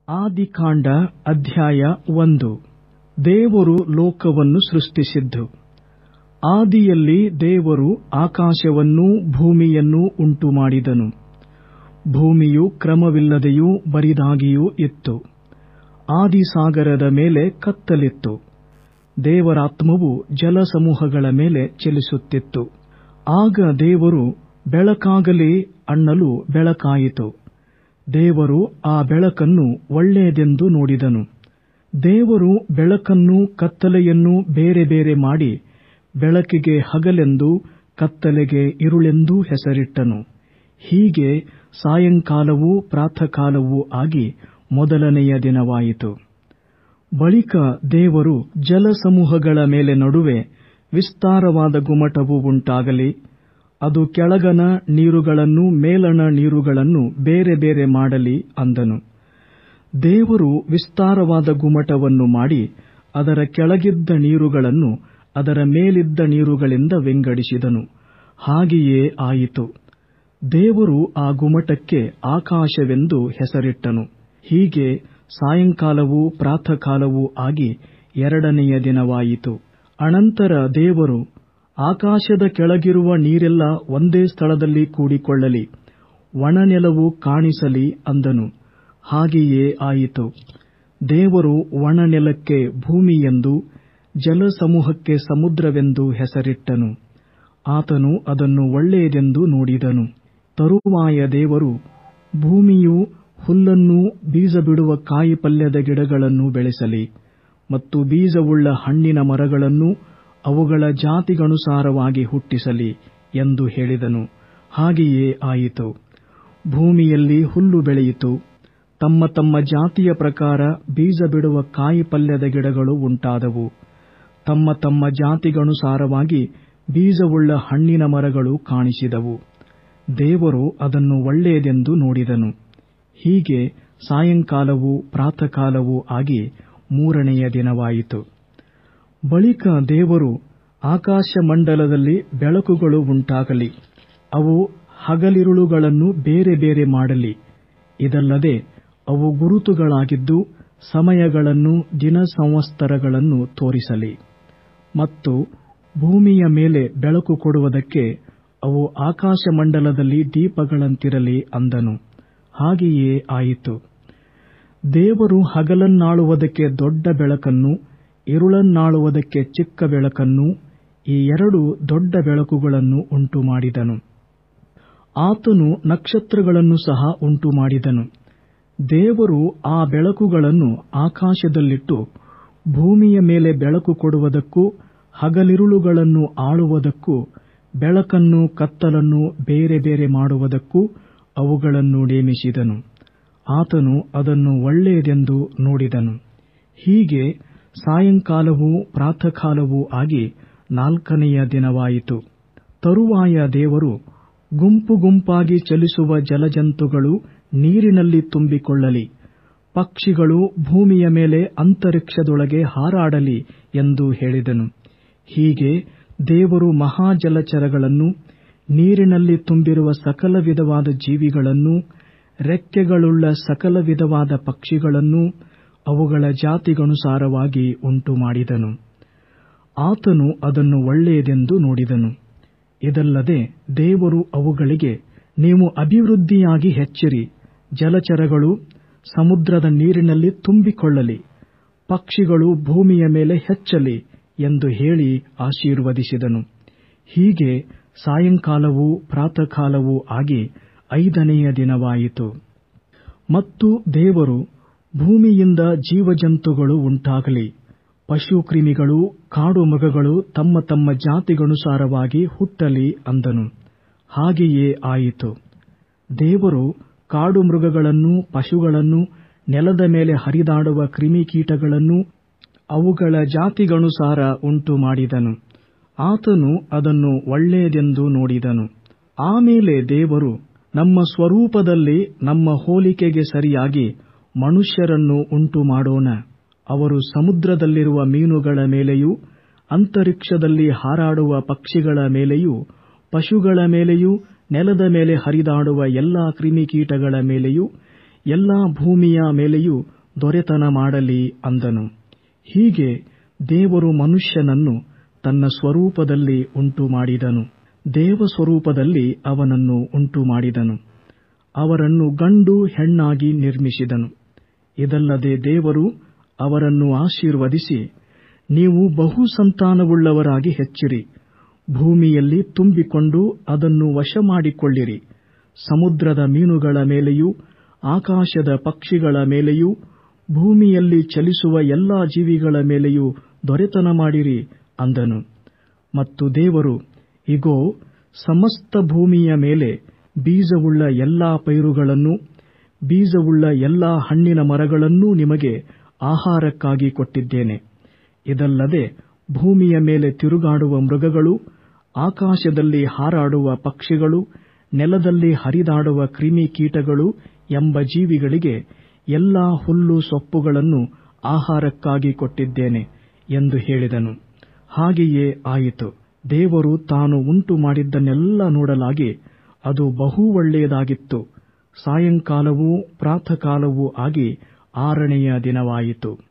ಆದಿಕಾಂಡ ಅಧ್ಯಾಯ ಒಂದು ದೇವರು ಲೋಕವನ್ನು ಸೃಷ್ಟಿಸಿದ್ದು ಆದಿಯಲ್ಲಿ ದೇವರು ಆಕಾಶವನ್ನೂ ಭೂಮಿಯನ್ನೂ ಉಂಟುಮಾಡಿದನು ಭೂಮಿಯು ಕ್ರಮವಿಲ್ಲದೆಯೂ ಬರಿದಾಗಿಯೂ ಇತ್ತು ಆದಿಸಾಗರದ ಮೇಲೆ ಕತ್ತಲಿತ್ತು ದೇವರಾತ್ಮವು ಜಲಸಮೂಹಗಳ ಮೇಲೆ ಚಲಿಸುತ್ತಿತ್ತು ಆಗ ದೇವರು ಬೆಳಕಾಗಲಿ ಅನ್ನಲು ಬೆಳಕಾಯಿತು ದೇವರು ಆ ಬೆಳಕನ್ನು ಒಳ್ಳೆಯದೆಂದು ನೋಡಿದನು ದೇವರು ಬೆಳಕನ್ನೂ ಕತ್ತಲೆಯನ್ನೂ ಬೇರೆ ಬೇರೆ ಮಾಡಿ ಬೆಳಕಿಗೆ ಹಗಲೆಂದೂ ಕತ್ತಲೆಗೆ ಇರುಳೆಂದೂ ಹೆಸರಿಟ್ಟನು ಹೀಗೆ ಸಾಯಂಕಾಲವೂ ಪ್ರಾತಃಕಾಲವೂ ಆಗಿ ಮೊದಲನೆಯ ದಿನವಾಯಿತು ಬಳಿಕ ದೇವರು ಜಲಸಮೂಹಗಳ ಮೇಲೆ ನಡುವೆ ವಿಸ್ತಾರವಾದ ಗುಮ್ಮಟವು ಉಂಟಾಗಲಿ ಅದು ಕೆಳಗಣ ನೀರುಗಳನ್ನೂ ಮೇಲಣ ನೀರುಗಳನ್ನು ಬೇರೆ ಬೇರೆ ಮಾಡಲಿ ಅಂದನು ದೇವರು ವಿಸ್ತಾರವಾದ ಗುಮ್ಮಟವನ್ನು ಮಾಡಿ ಅದರ ಕೆಳಗಿದ್ದ ನೀರುಗಳನ್ನು ಅದರ ಮೇಲಿದ್ದ ನೀರುಗಳಿಂದ ವಿಂಗಡಿಸಿದನು ಹಾಗೆಯೇ ಆಯಿತು ದೇವರು ಆ ಗುಮ್ಮಟಕ್ಕೆ ಆಕಾಶವೆಂದು ಹೆಸರಿಟ್ಟನು ಹೀಗೆ ಸಾಯಂಕಾಲವೂ ಪ್ರಾತಃಕಾಲವೂ ಆಗಿ ಎರಡನೆಯ ದಿನವಾಯಿತು ಅನಂತರ ದೇವರು ಆಕಾಶದ ಕೆಳಗಿರುವ ನೀರೆಲ್ಲ ಒಂದೇ ಸ್ಥಳದಲ್ಲಿ ಕೂಡಿಕೊಳ್ಳಲಿ ಒಣನೆಲವು ಕಾಣಿಸಲಿ ಅಂದನು ಹಾಗೆಯೇ ಆಯಿತು ದೇವರು ಒಣನೆಲಕ್ಕೆ ಭೂಮಿಯೆಂದೂ ಜಲಸಮೂಹಕ್ಕೆ ಸಮುದ್ರವೆಂದೂ ಹೆಸರಿಟ್ಟನು ಆತನು ಅದನ್ನು ಒಳ್ಳೆಯದೆಂದು ನೋಡಿದನು ತರುವಾಯ ದೇವರು ಭೂಮಿಯು ಹುಲ್ಲನ್ನೂ ಬೀಜ ಬಿಡುವ ಕಾಯಿಪಲ್ಯದ ಗಿಡಗಳನ್ನೂ ಬೆಳೆಸಲಿ ಮತ್ತು ಬೀಜವುಳ್ಳ ಹಣ್ಣಿನ ಮರಗಳನ್ನೂ ಅವುಗಳ ಜಾತಿಗನುಸಾರವಾಗಿ ಹುಟ್ಟಿಸಲಿ ಎಂದು ಹೇಳಿದನು ಹಾಗೆಯೇ ಆಯಿತು ಭೂಮಿಯಲ್ಲಿ ಹುಲ್ಲು ಬೆಳೆಯಿತು ತಮ್ಮ ತಮ್ಮ ಜಾತಿಯ ಪ್ರಕಾರ ಬೀಜ ಬಿಡುವ ಕಾಯಿಪಲ್ಯದ ಗಿಡಗಳು ಉಂಟಾದವು ತಮ್ಮ ತಮ್ಮ ಜಾತಿಗನುಸಾರವಾಗಿ ಬೀಜವುಳ್ಳ ಹಣ್ಣಿನ ಮರಗಳು ಕಾಣಿಸಿದವು ದೇವರು ಅದನ್ನು ಒಳ್ಳೆಯದೆಂದು ನೋಡಿದನು ಹೀಗೆ ಸಾಯಂಕಾಲವೂ ಪ್ರಾತಃಕಾಲವೂ ಆಗಿ ಮೂರನೆಯ ದಿನವಾಯಿತು ಬಳಿಕ ದೇವರು ಆಕಾಶಮಂಡಲದಲ್ಲಿ ಬೆಳಕುಗಳು ಉಂಟಾಗಲಿ ಅವು ಹಗಲಿರುಳುಗಳನ್ನು ಬೇರೆ ಬೇರೆ ಮಾಡಲಿ ಇದಲ್ಲದೆ ಅವು ಗುರುತುಗಳಾಗಿದ್ದು ಸಮಯಗಳನ್ನು ದಿನ ಸಂವತ್ಸರಗಳನ್ನು ತೋರಿಸಲಿ ಮತ್ತು ಭೂಮಿಯ ಮೇಲೆ ಬೆಳಕು ಕೊಡುವುದಕ್ಕೆ ಅವು ಆಕಾಶಮಂಡಲದಲ್ಲಿ ದೀಪಗಳಂತಿರಲಿ ಅಂದನು ಹಾಗೆಯೇ ಆಯಿತು ದೇವರು ಹಗಲನ್ನಾಳುವುದಕ್ಕೆ ದೊಡ್ಡ ಬೆಳಕನ್ನು ಇರುಳನ್ನಾಳುವುದಕ್ಕೆ ಚಿಕ್ಕ ಬೆಳಕನ್ನು ಈ ಎರಡು ದೊಡ್ಡ ಬೆಳಕುಗಳನ್ನು ಉಂಟುಮಾಡಿದನು ಆತನು ನಕ್ಷತ್ರಗಳನ್ನು ಸಹ ಉಂಟುಮಾಡಿದನು ದೇವರು ಆ ಬೆಳಕುಗಳನ್ನು ಆಕಾಶದಲ್ಲಿಟ್ಟು ಭೂಮಿಯ ಮೇಲೆ ಬೆಳಕು ಕೊಡುವುದಕ್ಕೂ ಹಗಲಿರುಳುಗಳನ್ನು ಆಳುವುದಕ್ಕೂ ಬೆಳಕನ್ನು ಕತ್ತಲನ್ನು ಬೇರೆ ಬೇರೆ ಮಾಡುವುದಕ್ಕೂ ಅವುಗಳನ್ನು ನೇಮಿಸಿದನು ಆತನು ಅದನ್ನು ಒಳ್ಳೆಯದೆಂದು ನೋಡಿದನು ಹೀಗೆ ಸಾಯಂಕಾಲವೂ ಪ್ರಾತಃಕಾಲವೂ ಆಗಿ ನಾಲ್ಕನೆಯ ದಿನವಾಯಿತು ತರುವಾಯ ದೇವರು ಗುಂಪು ಗುಂಪಾಗಿ ಚಲಿಸುವ ಜಲಜಂತುಗಳು ನೀರಿನಲ್ಲಿ ತುಂಬಿಕೊಳ್ಳಲಿ ಪಕ್ಷಿಗಳು ಭೂಮಿಯ ಮೇಲೆ ಅಂತರಿಕ್ಷದೊಳಗೆ ಹಾರಾಡಲಿ ಎಂದು ಹೇಳಿದನು ಹೀಗೆ ದೇವರು ಮಹಾಜಲಚರಗಳನ್ನು ನೀರಿನಲ್ಲಿ ತುಂಬಿರುವ ಸಕಲ ವಿಧವಾದ ಜೀವಿಗಳನ್ನೂ ರೆಕ್ಕೆಗಳುಳ್ಳ ಸಕಲ ವಿಧವಾದ ಪಕ್ಷಿಗಳನ್ನೂ ಅವುಗಳ ಜಾತಿಗನುಸಾರವಾಗಿ ಉಂಟುಮಾಡಿದನು ಆತನು ಅದನ್ನು ಒಳ್ಳೆಯದೆಂದು ನೋಡಿದನು ಇದಲ್ಲದೆ ದೇವರು ಅವುಗಳಿಗೆ ನೀವು ಅಭಿವೃದ್ಧಿಯಾಗಿ ಹೆಚ್ಚಿರಿ ಜಲಚರಗಳು ಸಮುದ್ರದ ನೀರಿನಲ್ಲಿ ತುಂಬಿಕೊಳ್ಳಲಿ ಪಕ್ಷಿಗಳು ಭೂಮಿಯ ಮೇಲೆ ಹೆಚ್ಚಲಿ ಎಂದು ಹೇಳಿ ಆಶೀರ್ವದಿಸಿದನು ಹೀಗೆ ಸಾಯಂಕಾಲವೂ ಪ್ರಾತಃಕಾಲವೂ ಆಗಿ ಐದನೆಯ ದಿನವಾಯಿತು ಮತ್ತು ದೇವರು ಭೂಮಿಯಿಂದ ಜೀವಜಂತುಗಳು ಉಂಟಾಗಲಿ ಪಶುಕ್ರಿಮಿಗಳು ಕಾಡು ಮೃಗಗಳು ತಮ್ಮ ತಮ್ಮ ಜಾತಿಗನುಸಾರವಾಗಿ ಹುಟ್ಟಲಿ ಅಂದನು ಹಾಗೆಯೇ ಆಯಿತು ದೇವರು ಕಾಡು ಮೃಗಗಳನ್ನೂ ಪಶುಗಳನ್ನೂ ನೆಲದ ಮೇಲೆ ಹರಿದಾಡುವ ಕ್ರಿಮಿಕೀಟಗಳನ್ನೂ ಅವುಗಳ ಜಾತಿಗನುಸಾರ ಉಂಟು ಮಾಡಿದನು ಆತನು ಅದನ್ನು ಒಳ್ಳೆಯದೆಂದು ನೋಡಿದನು ಆಮೇಲೆ ದೇವರು ನಮ್ಮ ಸ್ವರೂಪದಲ್ಲಿ ನಮ್ಮ ಹೋಲಿಕೆಗೆ ಸರಿಯಾಗಿ ಮನುಷ್ಯರನ್ನು ಉಂಟು ಮಾಡೋಣ ಅವರು ಸಮುದ್ರದಲ್ಲಿರುವ ಮೀನುಗಳ ಮೇಲೆಯೂ ಅಂತರಿಕ್ಷದಲ್ಲಿ ಹಾರಾಡುವ ಪಕ್ಷಿಗಳ ಮೇಲೆಯೂ ಪಶುಗಳ ಮೇಲೆಯೂ ನೆಲದ ಮೇಲೆ ಹರಿದಾಡುವ ಎಲ್ಲಾ ಕ್ರಿಮಿಕೀಟಗಳ ಮೇಲೆಯೂ ಎಲ್ಲಾ ಭೂಮಿಯ ಮೇಲೆಯೂ ದೊರೆತನ ಮಾಡಲಿ ಅಂದನು ಹೀಗೆ ದೇವರು ಮನುಷ್ಯನನ್ನು ತನ್ನ ಸ್ವರೂಪದಲ್ಲಿ ಉಂಟುಮಾಡಿದನು ದೇವ ಸ್ವರೂಪದಲ್ಲಿ ಅವನನ್ನು ಉಂಟುಮಾಡಿದನು ಅವರನ್ನು ಗಂಡು ಹೆಣ್ಣಾಗಿ ನಿರ್ಮಿಸಿದನು ಇದಲ್ಲದೆ ದೇವರು ಅವರನ್ನು ಆಶೀರ್ವದಿಸಿ ನೀವು ಬಹು ಸಂತಾನವುಳ್ಳವರಾಗಿ ಹೆಚ್ಚಿರಿ ಭೂಮಿಯಲ್ಲಿ ತುಂಬಿಕೊಂಡು ಅದನ್ನು ವಶಮಾಡಿಕೊಳ್ಳಿರಿ ಸಮುದ್ರದ ಮೀನುಗಳ ಮೇಲೆಯೂ ಆಕಾಶದ ಪಕ್ಷಿಗಳ ಮೇಲೆಯೂ ಭೂಮಿಯಲ್ಲಿ ಚಲಿಸುವ ಎಲ್ಲಾ ಜೀವಿಗಳ ಮೇಲೆಯೂ ದೊರೆತನ ಮಾಡಿರಿ ಅಂದನು ಮತ್ತು ದೇವರು ಇಗೋ ಸಮಸ್ತ ಭೂಮಿಯ ಮೇಲೆ ಬೀಜವುಳ್ಳ ಎಲ್ಲಾ ಪೈರುಗಳನ್ನೂ ಬೀಜವುಳ್ಳ ಎಲ್ಲಾ ಹಣ್ಣಿನ ಮರಗಳನ್ನೂ ನಿಮಗೆ ಆಹಾರಕ್ಕಾಗಿ ಕೊಟ್ಟಿದ್ದೇನೆ ಇದಲ್ಲದೆ ಭೂಮಿಯ ಮೇಲೆ ತಿರುಗಾಡುವ ಮೃಗಗಳು ಆಕಾಶದಲ್ಲಿ ಹಾರಾಡುವ ಪಕ್ಷಿಗಳು ನೆಲದಲ್ಲಿ ಹರಿದಾಡುವ ಕ್ರಿಮಿಕೀಟಗಳು ಎಂಬ ಜೀವಿಗಳಿಗೆ ಎಲ್ಲಾ ಹುಲ್ಲು ಸೊಪ್ಪುಗಳನ್ನು ಆಹಾರಕ್ಕಾಗಿ ಕೊಟ್ಟಿದ್ದೇನೆ ಎಂದು ಹೇಳಿದನು ಹಾಗೆಯೇ ಆಯಿತು ದೇವರು ತಾನು ಉಂಟು ಮಾಡಿದ್ದನ್ನೆಲ್ಲ ನೋಡಲಾಗಿ ಅದು ಬಹು ಒಳ್ಳೆಯದಾಗಿತ್ತು ಸಾಯಂಕಾಲವೂ ಪ್ರಾತಃಕಾಲವೂ ಆಗಿ ಆರನೆಯ ದಿನವಾಯಿತು